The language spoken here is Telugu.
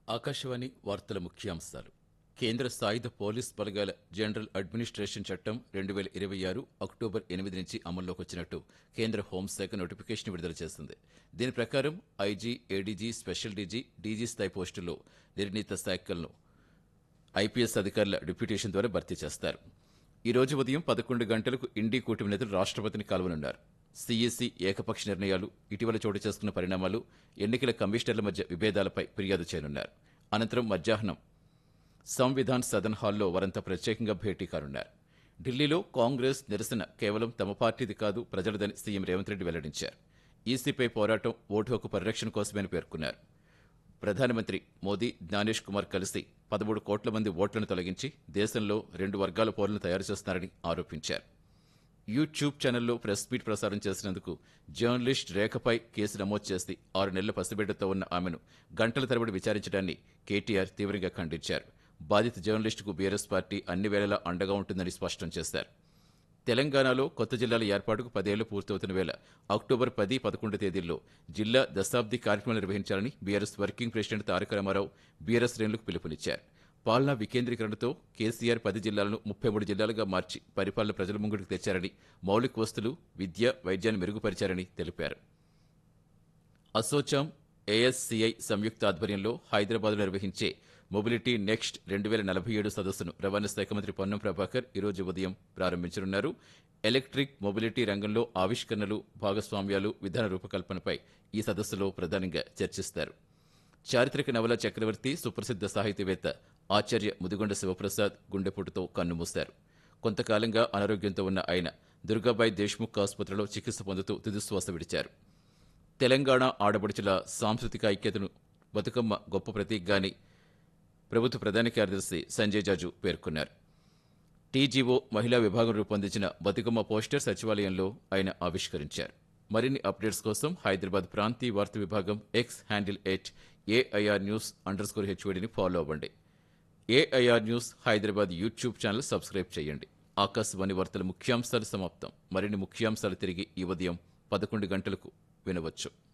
ఆకాశవాణి వార్తల ముఖ్యాంశాలు కేంద్ర సాయుధ పోలీస్ బలగాల జనరల్ అడ్మినిస్ట్రేషన్ చట్టం రెండు వేల ఇరవై ఆరు అక్టోబర్ ఎనిమిది నుంచి అమల్లోకి వచ్చినట్టు కేంద్ర హోంశాఖ నోటిఫికేషన్ విడుదల చేసింది దీని ప్రకారం IG ADG special DG DG స్థాయి పోస్టుల్లో నిర్ణీత శాఖలను ఐపీఎస్ అధికారుల డిప్యూటేషన్ ద్వారా భర్తీ చేస్తారు ఈ రోజు ఉదయం పదకొండు గంటలకు ఇండీ కూటమి నేతలు రాష్ట్రపతిని కలవనున్నారు సీఈసీ ఏకపక్ష నిర్ణయాలు ఇటీవల చోటు చేసుకున్న పరిణామాలు ఎన్నికల కమిషనర్ల మధ్య విభేదాలపై ఫిర్యాదు చేయనున్నారు అనంతరం మధ్యాహ్నం సంవిధాన్ సదన్ హాల్లో వారంతా ప్రత్యేకంగా భేటీ కానున్నారు ఢిల్లీలో కాంగ్రెస్ నిరసన కేవలం తమ పార్టీది కాదు ప్రజలదని సీఎం రేవంత్ రెడ్డి వెల్లడించారు ఈసీపై పోరాటం ఓటు హక్కు పరిరక్షణ కోసమని పేర్కొన్నారు ప్రధానమంత్రి మోదీ జ్ఞానేష్ కుమార్ కలిసి పదమూడు కోట్ల మంది ఓట్లను తొలగించి దేశంలో రెండు వర్గాల పౌరులను తయారు చేస్తున్నారని ఆరోపించారు యూట్యూబ్ ఛానల్లో ప్రెస్ మీట్ ప్రసారం చేసినందుకు జర్నలిస్ట్ రేఖపై కేసు నమోదు చేసి ఆరు నెలల పసిబిడ్డతో ఉన్న ఆమెను గంటల తరబడి విచారించడాన్ని కేటీఆర్ తీవ్రంగా ఖండించారు బాధిత జర్నలిస్టుకు బీఆర్ఎస్ పార్టీ అన్ని వేళలా అండగా ఉంటుందని స్పష్టం చేశారు తెలంగాణలో కొత్త జిల్లాల ఏర్పాటుకు పదేళ్లు పూర్తవుతున్న వేళ అక్టోబర్ పది పదకొండు తేదీల్లో జిల్లా దశాబ్ది కార్యక్రమాలు నిర్వహించాలని BRS working president Taraka Ramarao BRS శ్రేణులకు పిలుపునిచ్చారు పాలనా వికేంద్రీకరణతో కేసీఆర్ పది జిల్లాలను ముప్పై మూడు జిల్లాలుగా మార్చి పరిపాలన ప్రజల ముంగిటికి తెచ్చారని మౌలిక వస్తులు విద్య వైద్యాన్ని మెరుగుపరిచారని తెలిపారు అసోచాం ఏఎస్సీఐ సంయుక్త ఆధ్వర్యంలో హైదరాబాద్లో నిర్వహించే మొబిలిటీ నెక్స్ట్ రెండు వేల నలభై ఏడు సదస్సును రవాణా శాఖ మంత్రి పొన్నం ప్రభాకర్ ఈరోజు ఉదయం ప్రారంభించనున్నారు ఎలక్ట్రిక్ మొబిలిటీ రంగంలో ఆవిష్కరణలు భాగస్వామ్యాలు విధాన రూపకల్పనపై ఈ సదస్సులో ప్రధానంగా చర్చిస్తారు చారిత్రక నవల చక్రవర్తి సుప్రసిద్ధ సాహితీవేత్త ఆచార్య ముదిగొండ శివప్రసాద్ గుండెపోటుతో కన్నుమూశారు కొంతకాలంగా అనారోగ్యంతో ఉన్న ఆయన దుర్గాబాయి దేశ్ముఖ్ ఆసుపత్రిలో చికిత్స పొందుతూ తుదిశ్వాస విడిచారు తెలంగాణ ఆడపడుచుల సాంస్కృతిక ఐక్యతను బతుకమ్మ గొప్ప ప్రతీకగాని ప్రభుత్వ ప్రధాన కార్యదర్శి సంజయ్ జాజు పేర్కొన్నారు టీజీఓ మహిళా విభాగం రూపొందించిన బతుకమ్మ పోస్టర్ సచివాలయంలో ఆయన ఆవిష్కరించారు మరిన్ని అప్డేట్స్ కోసం హైదరాబాద్ ప్రాంతీయ వార్తా విభాగం X handle at AIR news underscore హెచ్ఓడిని ఫాలో అవ్వండి AIR news Hyderabad YouTube channel subscribe చేయండి ఆకాశవాణి వార్తల ముఖ్యాంశాలు సమాప్తం మరిన్ని ముఖ్యాంశాలు తిరిగి ఈ ఉదయం పదకొండు గంటలకు వినవచ్చు